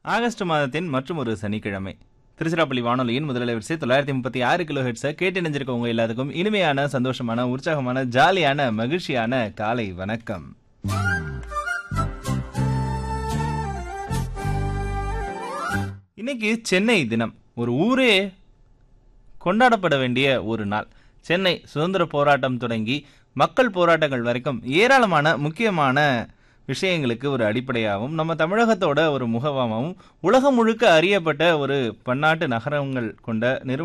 August மாதத்தின் மற்றும் ஒரு சனிக்கிழமை திருச்சிராப்பள்ளி வானொலியின் முதல் வரிசை தொள்ளாயிரத்தி முப்பத்தி ஆறு கிலோ ஹெட்ஸை கேட்டு நினைஞ்சிருக்கவங்க எல்லாத்துக்கும் இனிமையான சந்தோஷமான உற்சாகமான ஜாலியான மகிழ்ச்சியான காலை வணக்கம் இன்னைக்கு சென்னை தினம் ஒரு ஊரே கொண்டாடப்பட வேண்டிய ஒரு நாள் சென்னை சுதந்திர போராட்டம் தொடங்கி மக்கள் போராட்டங்கள் வரைக்கும் ஏராளமான முக்கியமான விஷயங்களுக்கு ஒரு அடிப்படையாகவும் நம்ம தமிழகத்தோட ஒரு முகவாகவும் உலகம் முழுக்க அறியப்பட்ட ஒரு பன்னாட்டு நகரங்கள் கொண்ட நிறுவனம்